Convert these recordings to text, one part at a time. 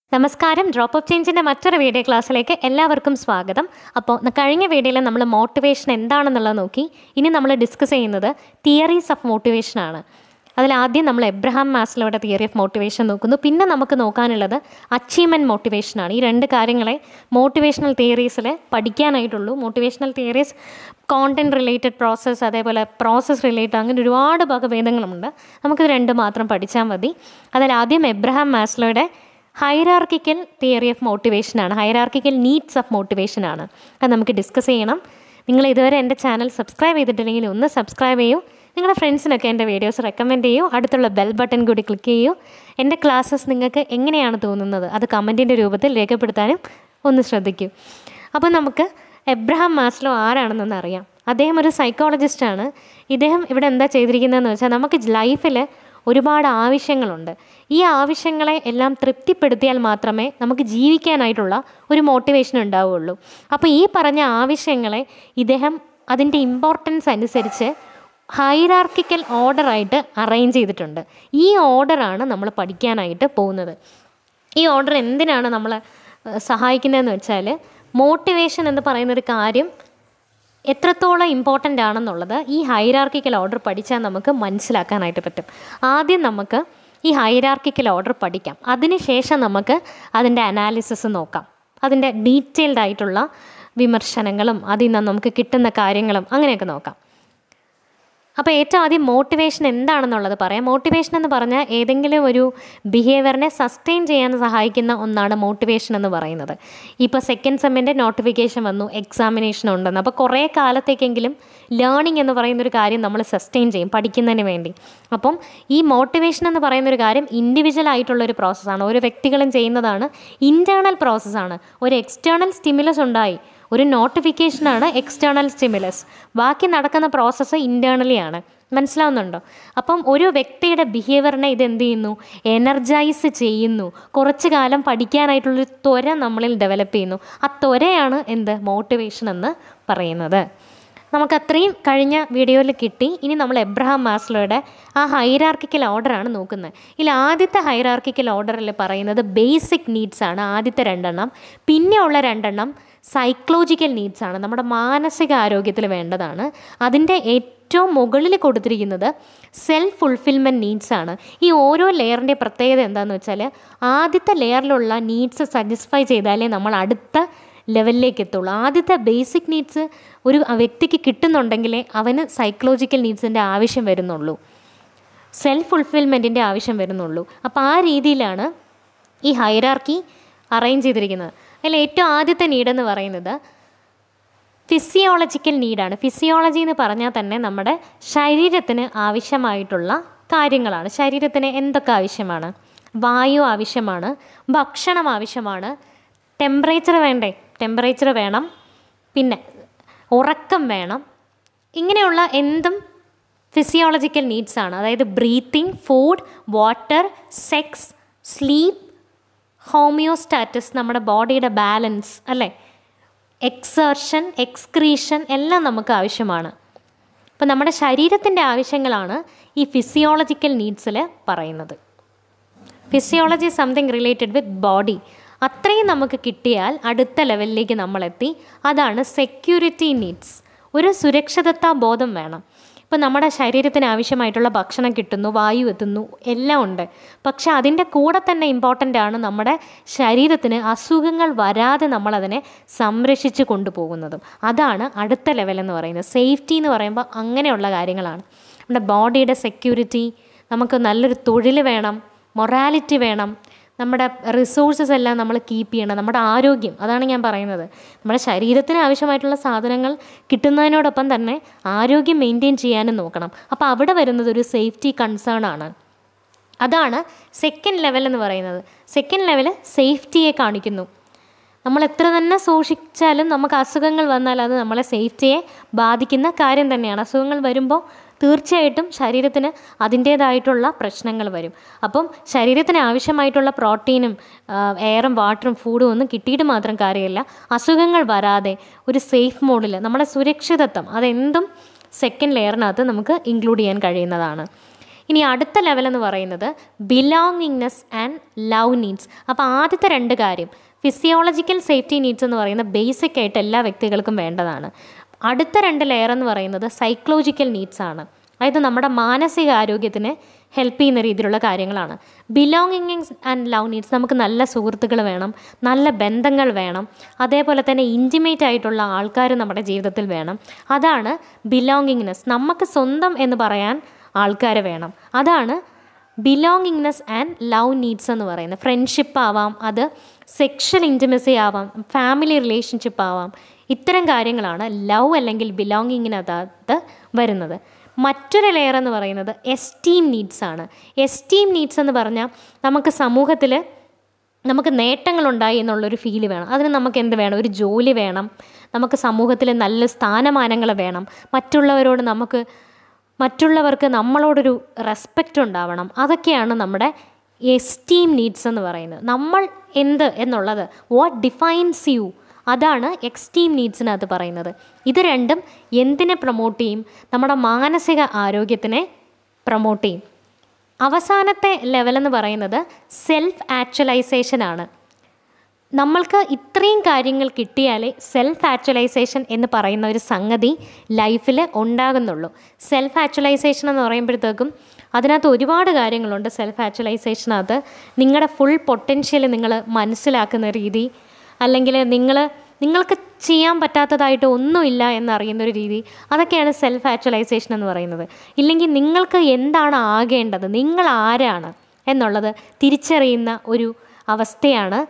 നമസ്കാരം drop of ചേഞ്ചിൻ്റെ മറ്റൊരു video ക്ലാസ്സിലേക്ക് എല്ലാവർക്കും സ്വാഗതം അപ്പോൾ ന- കഴിഞ്ഞ വീഡിയോയിൽ നമ്മൾ മോട്ടിവേഷൻ എന്താണെന്നുള്ളത് നോക്കി ഇനി നമ്മൾ ഡിസ്കസ് ചെയ്യുന്നത് തിയറീസ് ഓഫ് മോട്ടിവേഷൻ ആണ് അതിലാദ്യം നമ്മൾ എബ്രഹാം മാസ്ലോയുടെ തിയറി ഓഫ് മോട്ടിവേഷൻ നോക്കുന്നു പിന്നെ നമുക്ക് നോക്കാനുള്ളത് അച്ചീവ്മെൻറ്റ് മോട്ടിവേഷനാണ് ഈ രണ്ട് കാര്യങ്ങളെ മോട്ടിവേഷണൽ തിയറീസിൽ പഠിക്കാനായിട്ടുള്ളൂ motivational theories content related process അതേപോലെ പ്രോസസ്സ് റിലേറ്റഡ് അങ്ങനെ ഒരുപാട് വകഭേദങ്ങളുണ്ട് നമുക്കിത് രണ്ട് മാത്രം പഠിച്ചാൽ മതി അതിൽ ആദ്യം എബ്രഹാം മാസ്ലോയുടെ ഹൈറാർക്കിക്കൽ തിയറി ഓഫ് മോട്ടിവേഷനാണ് ഹൈറാർക്കിക്കൽ നീഡ്സ് ഓഫ് മോട്ടിവേഷനാണ് അത് നമുക്ക് ഡിസ്കസ് ചെയ്യണം നിങ്ങൾ ഇതുവരെ എൻ്റെ ചാനൽ സബ്സ്ക്രൈബ് ചെയ്തിട്ടില്ലെങ്കിൽ ഒന്ന് സബ്സ്ക്രൈബ് ചെയ്യൂ നിങ്ങളുടെ ഫ്രണ്ട്സിനൊക്കെ എൻ്റെ വീഡിയോസ് റെക്കമെൻഡ് ചെയ്യൂ അടുത്തുള്ള ബെൽ ബട്ടൺ കൂടി ക്ലിക്ക് ചെയ്യൂ എൻ്റെ ക്ലാസ്സസ് നിങ്ങൾക്ക് എങ്ങനെയാണ് തോന്നുന്നത് അത് കമൻറ്റിൻ്റെ രൂപത്തിൽ രേഖപ്പെടുത്താനും ഒന്ന് ശ്രദ്ധിക്കൂ അപ്പോൾ നമുക്ക് എബ്രഹാം മാസ്ലോ ആരാണെന്നൊന്ന് അറിയാം അദ്ദേഹം ഒരു സൈക്കോളജിസ്റ്റാണ് ഇദ്ദേഹം ഇവിടെ എന്താ ചെയ്തിരിക്കുന്നതെന്ന് വെച്ചാൽ നമുക്ക് ലൈഫിൽ ഒരുപാട് ആവശ്യങ്ങളുണ്ട് ഈ ആവശ്യങ്ങളെ എല്ലാം തൃപ്തിപ്പെടുത്തിയാൽ മാത്രമേ നമുക്ക് ജീവിക്കാനായിട്ടുള്ള ഒരു മോട്ടിവേഷൻ ഉണ്ടാവുകയുള്ളൂ അപ്പോൾ ഈ പറഞ്ഞ ആവശ്യങ്ങളെ ഇദ്ദേഹം അതിൻ്റെ ഇമ്പോർട്ടൻസ് അനുസരിച്ച് ഹൈറാർക്കിക്കൽ ഓർഡറായിട്ട് അറേഞ്ച് ചെയ്തിട്ടുണ്ട് ഈ ഓർഡറാണ് നമ്മൾ പഠിക്കാനായിട്ട് പോകുന്നത് ഈ ഓർഡർ എന്തിനാണ് നമ്മളെ ഏഹ്, സഹായിക്കുന്നതെന്ന് വെച്ചാൽ മോട്ടിവേഷൻ എന്ന് പറയുന്നൊരു കാര്യം എത്രത്തോളം ഇമ്പോർട്ടൻ്റ് ആണെന്നുള്ളത് ഈ ഹൈറാർക്കിക്കൽ ഓർഡർ പഠിച്ചാൽ നമുക്ക് മനസ്സിലാക്കാനായിട്ട് പറ്റും ആദ്യം നമുക്ക് ഈ ഹൈറാർക്കിക്കൽ ഓർഡർ പഠിക്കാം അതിനുശേഷം നമുക്ക് അതിൻ്റെ അനാലിസിസ് നോക്കാം അതിൻ്റെ ഡീറ്റെയിൽഡ് ആയിട്ടുള്ള വിമർശനങ്ങളും അതിൽ നിന്ന് നമുക്ക് കിട്ടുന്ന കാര്യങ്ങളും അങ്ങനെയൊക്കെ നോക്കാം അപ്പോൾ ഏറ്റവും ആദ്യം മോട്ടിവേഷൻ എന്താണെന്നുള്ളത് പറയാം മോട്ടിവേഷൻ എന്ന് പറഞ്ഞാൽ ഏതെങ്കിലും ഒരു ബിഹേവിയറിനെ സസ്റ്റെയിൻ ചെയ്യാൻ സഹായിക്കുന്ന ഒന്നാണ് മോട്ടിവേഷൻ എന്ന് പറയുന്നത് ഇപ്പോൾ സെക്കൻഡ് സെമ്മിൻ്റെ നോട്ടിഫിക്കേഷൻ വന്നു എക്സാമിനേഷൻ ഉണ്ടെന്ന് അപ്പോൾ കുറേ കാലത്തേക്കെങ്കിലും ലേണിംഗ് എന്ന് പറയുന്ന ഒരു കാര്യം നമ്മൾ സസ്റ്റെയിൻ ചെയ്യും പഠിക്കുന്നതിന് വേണ്ടി അപ്പം ഈ മോട്ടിവേഷൻ എന്ന് പറയുന്ന ഒരു കാര്യം ഇൻഡിവിജ്വൽ ആയിട്ടുള്ള ഒരു പ്രോസസ്സാണ് ഓരോ വ്യക്തികളും ചെയ്യുന്നതാണ് ഇൻറ്റേർണൽ പ്രോസസ്സാണ് ഒരു എക്സ്റ്റേണൽ സ്റ്റിമുലസ് ഉണ്ടായി ഒരു നോട്ടിഫിക്കേഷനാണ് എക്സ്റ്റേണൽ സ്റ്റിമുലസ് ബാക്കി നടക്കുന്ന പ്രോസസ്സ് ഇൻറ്റേർണലി ആണ് മനസ്സിലാവുന്നുണ്ടോ അപ്പം ഒരു വ്യക്തിയുടെ ബിഹേവിയറിനെ ഇത് എന്ത് ചെയ്യുന്നു എനർജൈസ് ചെയ്യുന്നു കുറച്ച് കാലം പഠിക്കാനായിട്ടുള്ളൊരു ത്വര നമ്മളിൽ ഡെവലപ്പ് ചെയ്യുന്നു ആ ത്വരയാണ് എന്ത് മോട്ടിവേഷൻ എന്ന് പറയുന്നത് നമുക്ക് അത്രയും കഴിഞ്ഞ വീഡിയോയിൽ കിട്ടി ഇനി നമ്മൾ എബ്രഹാം മാസ്ലോയുടെ ആ ഹൈറാർക്കിക്കൽ ഓർഡറാണ് നോക്കുന്നത് ഇതിൽ ആദ്യത്തെ ഹൈറാർക്കിക്കൽ ഓർഡറിൽ പറയുന്നത് ബേസിക് നീഡ്സ് ആണ് ആദ്യത്തെ രണ്ടെണ്ണം പിന്നെ ഉള്ള രണ്ടെണ്ണം സൈക്കോളജിക്കൽ നീഡ്സ് ആണ് നമ്മുടെ മാനസിക ആരോഗ്യത്തിൽ വേണ്ടതാണ് അതിൻ്റെ ഏറ്റവും മുകളിൽ കൊടുത്തിരിക്കുന്നത് സെൽഫ് ഫുൾഫിൽമെൻറ്റ് നീഡ്സ് ആണ് ഈ ഓരോ ലെയറിൻ്റെ പ്രത്യേകത എന്താണെന്ന് വെച്ചാൽ ആദ്യത്തെ ലെയറിലുള്ള നീഡ്സ് സാറ്റിസ്ഫൈ ചെയ്താലേ നമ്മൾ അടുത്ത ലെവലിലേക്ക് എത്തുള്ളൂ ആദ്യത്തെ ബേസിക് നീഡ്സ് ഒരു വ്യക്തിക്ക് കിട്ടുന്നുണ്ടെങ്കിലേ അവന് സൈക്കോളജിക്കൽ നീഡ്സിൻ്റെ ആവശ്യം വരുന്നുള്ളൂ സെൽഫ് ഫുൾഫിൽമെൻറ്റിൻ്റെ ആവശ്യം വരുന്നുള്ളൂ അപ്പോൾ ആ രീതിയിലാണ് ഈ ഹൈറാർക്കി അറേഞ്ച് ചെയ്തിരിക്കുന്നത് അതിൽ ഏറ്റവും ആദ്യത്തെ നീഡെന്ന് പറയുന്നത് ഫിസിയോളജിക്കൽ നീഡാണ് ഫിസിയോളജി എന്ന് പറഞ്ഞാൽ തന്നെ നമ്മുടെ ശരീരത്തിന് ആവശ്യമായിട്ടുള്ള കാര്യങ്ങളാണ് ശരീരത്തിന് എന്തൊക്കെ ആവശ്യമാണ് വായു ആവശ്യമാണ് ഭക്ഷണം ആവശ്യമാണ് ടെമ്പറേച്ചർ വേണ്ടേ ടെമ്പറേച്ചർ വേണം പിന്നെ ഉറക്കം വേണം ഇങ്ങനെയുള്ള എന്തും ഫിസിയോളജിക്കൽ നീഡ്സ് ആണ് അതായത് breathing food water sex sleep homeostasis നമ്മുടെ ബോഡിയുടെ ബാലൻസ് അല്ലേ എക്സേർഷൻ എക്സ്ക്രീഷൻ എല്ലാം നമുക്ക് ആവശ്യമാണ് അപ്പോൾ നമ്മുടെ ശരീരത്തിൻ്റെ ആവശ്യങ്ങളാണ് ഈ ഫിസിയോളജിക്കൽ നീഡ്സിൽ പറയുന്നത് physiology something related with body അത്രയും നമുക്ക് കിട്ടിയാൽ അടുത്ത ലെവലിലേക്ക് നമ്മളെത്തി അതാണ് സെക്യൂരിറ്റി നീഡ്സ് ഒരു സുരക്ഷിതത്വ ബോധം വേണം ഇപ്പം നമ്മുടെ ശരീരത്തിന് ആവശ്യമായിട്ടുള്ള ഭക്ഷണം കിട്ടുന്നു വായു എത്തുന്നു എല്ലാം ഉണ്ട് പക്ഷെ അതിൻ്റെ കൂടെ തന്നെ ഇമ്പോർട്ടൻ്റ് ആണ് നമ്മുടെ ശരീരത്തിന് അസുഖങ്ങൾ വരാതെ നമ്മളതിനെ സംരക്ഷിച്ച് കൊണ്ടുപോകുന്നതും അതാണ് അടുത്ത ലെവൽ എന്ന് പറയുന്നത് സേഫ്റ്റി എന്ന് പറയുമ്പോൾ അങ്ങനെയുള്ള കാര്യങ്ങളാണ് നമ്മുടെ ബോഡിയുടെ സെക്യൂരിറ്റി നമുക്ക് നല്ലൊരു തൊഴിൽ വേണം മൊറാലിറ്റി വേണം നമ്മുടെ റിസോഴ്സസ് എല്ലാം നമ്മൾ കീപ്പ് ചെയ്യണം നമ്മുടെ ആരോഗ്യം അതാണ് ഞാൻ പറയുന്നത് നമ്മുടെ ശരീരത്തിന് ആവശ്യമായിട്ടുള്ള സാധനങ്ങൾ കിട്ടുന്നതിനോടൊപ്പം തന്നെ ആരോഗ്യം മെയിൻറ്റെയിൻ ചെയ്യാനും നോക്കണം അപ്പോൾ അവിടെ വരുന്നത് ഒരു സേഫ്റ്റി കൺസേൺ ആണ് അതാണ് സെക്കൻഡ് ലെവൽ എന്ന് പറയുന്നത് സെക്കൻഡ് ലെവൽ സേഫ്റ്റിയെ കാണിക്കുന്നു നമ്മൾ എത്ര തന്നെ സൂക്ഷിച്ചാലും നമുക്ക് അസുഖങ്ങൾ വന്നാൽ അത് നമ്മളെ സേഫ്റ്റിയെ ബാധിക്കുന്ന കാര്യം തന്നെയാണ് അസുഖങ്ങൾ വരുമ്പോൾ തീർച്ചയായിട്ടും ശരീരത്തിന് അതിൻ്റേതായിട്ടുള്ള പ്രശ്നങ്ങൾ വരും അപ്പം ശരീരത്തിന് ആവശ്യമായിട്ടുള്ള പ്രോട്ടീനും എയറും വാട്ടറും ഫുഡും ഒന്നും കിട്ടിയിട്ട് മാത്രം കാര്യമില്ല അസുഖങ്ങൾ വരാതെ ഒരു സേഫ് മോഡിൽ നമ്മുടെ സുരക്ഷിതത്വം അതെന്തും സെക്കൻഡ് ലെയറിനകത്ത് നമുക്ക് ഇൻക്ലൂഡ് ചെയ്യാൻ കഴിയുന്നതാണ് ഇനി അടുത്ത ലെവൽ എന്ന് പറയുന്നത് ബിലോങ്ങിങ്നെസ് ആൻഡ് ലവ് നീഡ്സ് അപ്പോൾ ആദ്യത്തെ രണ്ട് കാര്യം ഫിസിയോളജിക്കൽ സേഫ്റ്റി നീഡ്സ് എന്ന് പറയുന്ന ബേസിക് ആയിട്ട് എല്ലാ വ്യക്തികൾക്കും വേണ്ടതാണ് അടുത്ത രണ്ട് ലെയർ എന്ന് പറയുന്നത് സൈക്കോളജിക്കൽ നീഡ്സ് ആണ് അതായത് നമ്മുടെ മാനസിക ആരോഗ്യത്തിന് ഹെൽപ്പ് ചെയ്യുന്ന രീതിയിലുള്ള കാര്യങ്ങളാണ് ബിലോങ്ങിങ്സ് ആൻഡ് ലവ് നീഡ്സ് നമുക്ക് നല്ല സുഹൃത്തുക്കൾ വേണം നല്ല ബന്ധങ്ങൾ വേണം അതേപോലെ തന്നെ ഇൻറ്റിമേറ്റ് ആയിട്ടുള്ള ആൾക്കാർ നമ്മുടെ ജീവിതത്തിൽ വേണം അതാണ് ബിലോങ്ങിങ്നെസ് നമുക്ക് സ്വന്തം എന്ന് പറയാൻ ആൾക്കാർ വേണം അതാണ് ബിലോങ്ങിങ്നെസ് ആൻഡ് ലവ് നീഡ്സ് എന്ന് പറയുന്നത് ഫ്രണ്ട്ഷിപ്പ് ആവാം അത് സെക്ഷൽ ഇൻറ്റിമസി ആവാം ഫാമിലി റിലേഷൻഷിപ്പ് ആവാം ഇത്തരം കാര്യങ്ങളാണ് ലവ് അല്ലെങ്കിൽ ബിലോങ്ങിങ്ങിനകത്ത് വരുന്നത് മറ്റൊരു ലെയർ എന്ന് പറയുന്നത് എസ്റ്റീം നീഡ്സ് ആണ് എസ്റ്റീം നീഡ്സ് എന്ന് പറഞ്ഞാൽ നമുക്ക് സമൂഹത്തിൽ നമുക്ക് നേട്ടങ്ങളുണ്ടായി എന്നുള്ളൊരു ഫീല് വേണം അതിന് നമുക്ക് എന്ത് വേണം ഒരു ജോലി വേണം നമുക്ക് സമൂഹത്തിൽ നല്ല സ്ഥാനമാനങ്ങൾ വേണം മറ്റുള്ളവരോട് നമുക്ക് മറ്റുള്ളവർക്ക് നമ്മളോടൊരു റെസ്പെക്റ്റ് ഉണ്ടാവണം അതൊക്കെയാണ് നമ്മുടെ എസ്റ്റീം നീഡ്സ് എന്ന് പറയുന്നത് നമ്മൾ എന്ത് എന്നുള്ളത് വാട്ട് ഡിഫൈൻസ് യു അതാണ് എക്സ്റ്റീം നീഡ്സിനകത്ത് പറയുന്നത് ഇത് രണ്ടും എന്തിനെ പ്രൊമോട്ട് ചെയ്യും നമ്മുടെ മാനസിക ആരോഗ്യത്തിനെ പ്രൊമോട്ട് ചെയ്യും അവസാനത്തെ ലെവലെന്ന് പറയുന്നത് സെൽഫ് ആക്ച്വലൈസേഷൻ ആണ് നമ്മൾക്ക് ഇത്രയും കാര്യങ്ങൾ കിട്ടിയാലേ സെൽഫ് ആക്ച്വലൈസേഷൻ എന്ന് പറയുന്ന ഒരു സംഗതി ലൈഫിൽ ഉണ്ടാകുന്നുള്ളൂ സെൽഫ് ആക്ച്വലൈസേഷൻ എന്ന് പറയുമ്പോഴത്തേക്കും അതിനകത്ത് ഒരുപാട് കാര്യങ്ങളുണ്ട് സെൽഫ് ആക്ച്വലൈസേഷനകത്ത് നിങ്ങളുടെ ഫുൾ പൊട്ടൻഷ്യൽ നിങ്ങൾ മനസ്സിലാക്കുന്ന രീതി അല്ലെങ്കിൽ നിങ്ങൾ നിങ്ങൾക്ക് ചെയ്യാൻ പറ്റാത്തതായിട്ട് ഒന്നുമില്ല എന്നറിയുന്ന ഒരു രീതി അതൊക്കെയാണ് സെൽഫ് ആക്ച്വലൈസേഷൻ എന്ന് പറയുന്നത് ഇല്ലെങ്കിൽ നിങ്ങൾക്ക് എന്താണ് ആകേണ്ടത് നിങ്ങൾ ആരാണ് എന്നുള്ളത് തിരിച്ചറിയുന്ന ഒരു അവസ്ഥയാണ്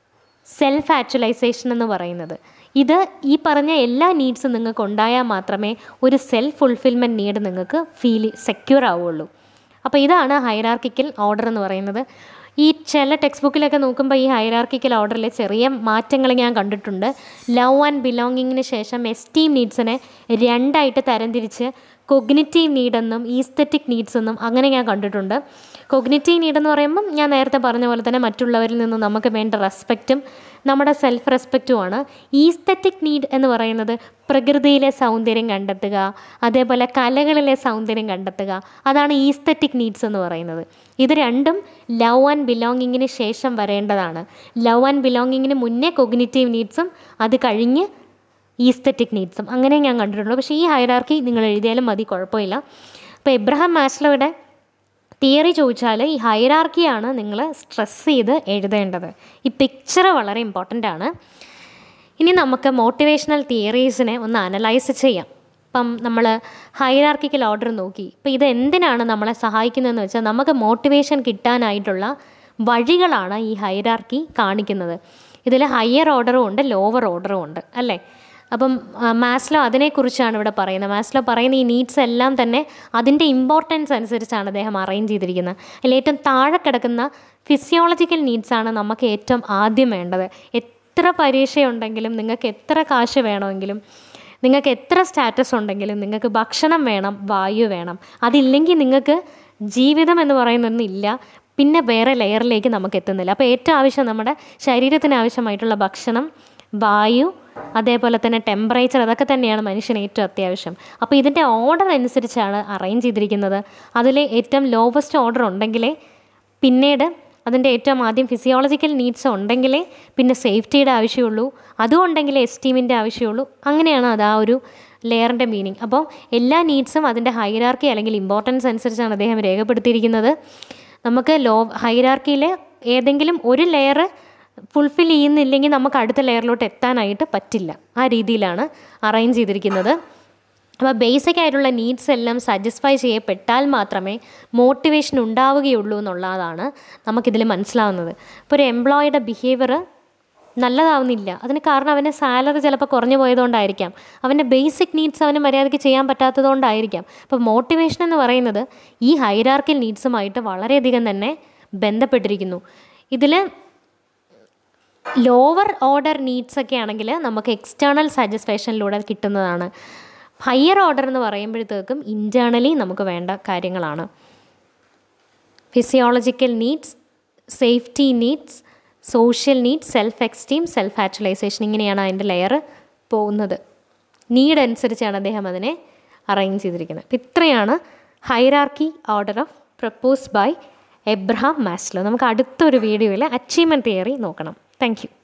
സെൽഫ് ആക്ച്വലൈസേഷൻ എന്ന് പറയുന്നത് ഇത് ഈ പറഞ്ഞ എല്ലാ നീഡ്സും നിങ്ങൾക്ക് ഉണ്ടായാൽ മാത്രമേ ഒരു സെൽഫ് ഫുൾഫിൽമെൻറ്റ് നീഡ് നിങ്ങൾക്ക് ഫീൽ സെക്യൂർ ആവുള്ളൂ അപ്പോൾ ഇതാണ് ഹൈറാർക്കിക്കൽ ഓർഡർ എന്ന് പറയുന്നത് ഈ ചില ടെക്സ്റ്റ് ബുക്കിലൊക്കെ നോക്കുമ്പോൾ ഈ ഹൈറാർക്കിക്കൽ ഓർഡറിൽ ചെറിയ മാറ്റങ്ങൾ ഞാൻ കണ്ടിട്ടുണ്ട് ലവ് ആൻഡ് ബിലോങ്ങിങ്ങിന് ശേഷം എസ്റ്റീം നീഡ്സിനെ രണ്ടായിട്ട് തരംതിരിച്ച് കൊഗ്നിറ്റീവ് നീഡെന്നും ഈസ്തറ്റിക് നീഡ്സ് എന്നും അങ്ങനെ ഞാൻ കണ്ടിട്ടുണ്ട് കൊഗ്നിറ്റീവ് നീഡ് എന്ന് പറയുമ്പം ഞാൻ നേരത്തെ പറഞ്ഞ പോലെ തന്നെ മറ്റുള്ളവരിൽ നിന്ന് നമുക്ക് വേണ്ട റെസ്പെക്റ്റും നമ്മുടെ സെൽഫ് റെസ്പെക്റ്റുമാണ് ഈസ്തറ്റിക് നീഡ് എന്ന് പറയുന്നത് പ്രകൃതിയിലെ സൗന്ദര്യം കണ്ടെത്തുക അതേപോലെ കലകളിലെ സൗന്ദര്യം കണ്ടെത്തുക അതാണ് ഈസ്തറ്റിക് നീഡ്സ് എന്ന് പറയുന്നത് ഇത് രണ്ടും ലവ് ആൻഡ് ബിലോങ്ങിങ്ങിന് ശേഷം വരേണ്ടതാണ് ലവ് ആൻഡ് ബിലോങ്ങിങ്ങിന് മുന്നേ കൊഗ്നിറ്റീവ് നീഡ്സും അത് കഴിഞ്ഞ് ഈസ്തറ്റിക് നീഡ്സും അങ്ങനെ ഞാൻ കണ്ടിട്ടുള്ളൂ പക്ഷേ ഈ ഹൈറാർക്കി നിങ്ങൾ എഴുതിയാലും മതി കുഴപ്പമില്ല അപ്പോൾ എബ്രഹാം മാസ്ലോയുടെ തിയറി ചോദിച്ചാൽ ഈ ഹൈറാർക്കിയാണ് നിങ്ങൾ സ്ട്രെസ് ചെയ്ത് എഴുതേണ്ടത് ഈ പിക്ചർ വളരെ ഇമ്പോർട്ടൻ്റ് ആണ് ഇനി നമുക്ക് മോട്ടിവേഷണൽ തിയറീസിനെ ഒന്ന് അനലൈസ് ചെയ്യാം ഇപ്പം നമ്മൾ ഹൈറാർക്കിക്കൽ ഓർഡർ നോക്കി ഇപ്പം ഇത് എന്തിനാണ് നമ്മളെ സഹായിക്കുന്നതെന്ന് വെച്ചാൽ നമുക്ക് മോട്ടിവേഷൻ കിട്ടാനായിട്ടുള്ള വഴികളാണ് ഈ ഹൈറാർക്കി കാണിക്കുന്നത് ഇതിൽ ഹയർ ഓർഡറും ഉണ്ട് ലോവർ ഓർഡറും ഉണ്ട് അല്ലേ അപ്പം മാസ്ലോ അതിനെക്കുറിച്ചാണ് ഇവിടെ പറയുന്നത് മാസ്ലോ പറയുന്ന ഈ നീഡ്സ് എല്ലാം തന്നെ അതിൻ്റെ ഇമ്പോർട്ടൻസ് അനുസരിച്ചാണ് അദ്ദേഹം അറേഞ്ച് ചെയ്തിരിക്കുന്നത് അതിൽ ഏറ്റവും താഴെ കിടക്കുന്ന ഫിസിയോളജിക്കൽ നീഡ്സാണ് നമുക്ക് ഏറ്റവും ആദ്യം വേണ്ടത് എത്ര പരീക്ഷയുണ്ടെങ്കിലും നിങ്ങൾക്ക് എത്ര കാശ് വേണമെങ്കിലും നിങ്ങൾക്ക് എത്ര സ്റ്റാറ്റസ് ഉണ്ടെങ്കിലും നിങ്ങൾക്ക് ഭക്ഷണം വേണം വായു വേണം അതില്ലെങ്കിൽ നിങ്ങൾക്ക് ജീവിതം എന്ന് പറയുന്നൊന്നില്ല പിന്നെ വേറെ ലെയറിലേക്ക് നമുക്ക് എത്തുന്നില്ല അപ്പോൾ ഏറ്റവും ആവശ്യം നമ്മുടെ ശരീരത്തിന് ആവശ്യമായിട്ടുള്ള ഭക്ഷണം വായു അതേപോലെ തന്നെ ടെമ്പറേച്ചർ അതൊക്കെ തന്നെയാണ് മനുഷ്യന് ഏറ്റവും അത്യാവശ്യം അപ്പോൾ ഇതിൻ്റെ ഓർഡർ അനുസരിച്ചാണ് അറേഞ്ച് ചെയ്തിരിക്കുന്നത് അതിൽ ഏറ്റവും ലോവസ്റ്റ് ഓർഡർ ഉണ്ടെങ്കിലേ പിന്നീട് അതിൻ്റെ ഏറ്റവും ആദ്യം ഫിസിയോളജിക്കൽ നീഡ്സ് ഉണ്ടെങ്കിലേ പിന്നെ സേഫ്റ്റിയുടെ ആവശ്യമുള്ളൂ അതും ഉണ്ടെങ്കിലേ എസ്റ്റീമിൻ്റെ ആവശ്യമുള്ളൂ അങ്ങനെയാണ് അത് ആ ഒരു ലെയറിൻ്റെ മീനിങ് അപ്പോൾ എല്ലാ നീഡ്സും അതിൻ്റെ ഹൈറാർക്കി അല്ലെങ്കിൽ ഇമ്പോർട്ടൻസ് അനുസരിച്ചാണ് അദ്ദേഹം രേഖപ്പെടുത്തിയിരിക്കുന്നത് നമുക്ക് ലോ ഹൈറാർക്കിയിൽ ഏതെങ്കിലും ഒരു ലെയർ ഫുൾഫിൽ ചെയ്യുന്നില്ലെങ്കിൽ നമുക്ക് അടുത്ത ലെയറിലോട്ട് എത്താനായിട്ട് പറ്റില്ല ആ രീതിയിലാണ് അറേഞ്ച് ചെയ്തിരിക്കുന്നത് അപ്പോൾ ബേസിക് ആയിട്ടുള്ള നീഡ്സ് എല്ലാം സാറ്റിസ്ഫൈ ചെയ്യപ്പെട്ടാൽ മാത്രമേ മോട്ടിവേഷൻ ഉണ്ടാവുകയുള്ളൂ എന്നുള്ളതാണ് നമുക്കിതിൽ മനസ്സിലാവുന്നത് ഇപ്പോൾ ഒരു എംപ്ലോയിയുടെ ബിഹേവിയർ നല്ലതാവുന്നില്ല അതിന് കാരണം അവൻ്റെ സാലറി ചിലപ്പോൾ കുറഞ്ഞു പോയതുകൊണ്ടായിരിക്കാം അവൻ്റെ ബേസിക് നീഡ്സ് അവന് മര്യാദയ്ക്ക് ചെയ്യാൻ പറ്റാത്തതുകൊണ്ടായിരിക്കാം അപ്പോൾ മോട്ടിവേഷൻ എന്ന് പറയുന്നത് ഈ ഹൈറാർക്കൽ നീഡ്സുമായിട്ട് വളരെയധികം തന്നെ ബന്ധപ്പെട്ടിരിക്കുന്നു ഇതിൽ ലോവർ ഓർഡർ നീഡ്സ് ഒക്കെ ആണെങ്കിൽ നമുക്ക് എക്സ്റ്റേണൽ സാറ്റിസ്ഫാക്ഷനിലൂടെ കിട്ടുന്നതാണ് ഹയർ ഓർഡർ എന്ന് പറയുമ്പോഴത്തേക്കും ഇൻറ്റേർണലി നമുക്ക് വേണ്ട കാര്യങ്ങളാണ് physiological needs safety needs social needs self esteem self actualisation ഇങ്ങനെയാണ് അതിൻ്റെ ലെയർ പോകുന്നത് നീഡ് അനുസരിച്ചാണ് അദ്ദേഹം അതിനെ അറേഞ്ച് ചെയ്തിരിക്കുന്നത് അപ്പം ഇത്രയാണ് hierarchy order of propose by Abraham Maslow നമുക്ക് അടുത്തൊരു വീഡിയോയിൽ അച്ചീവ്മെൻറ്റ് തിയറി നോക്കണം താങ്ക് യു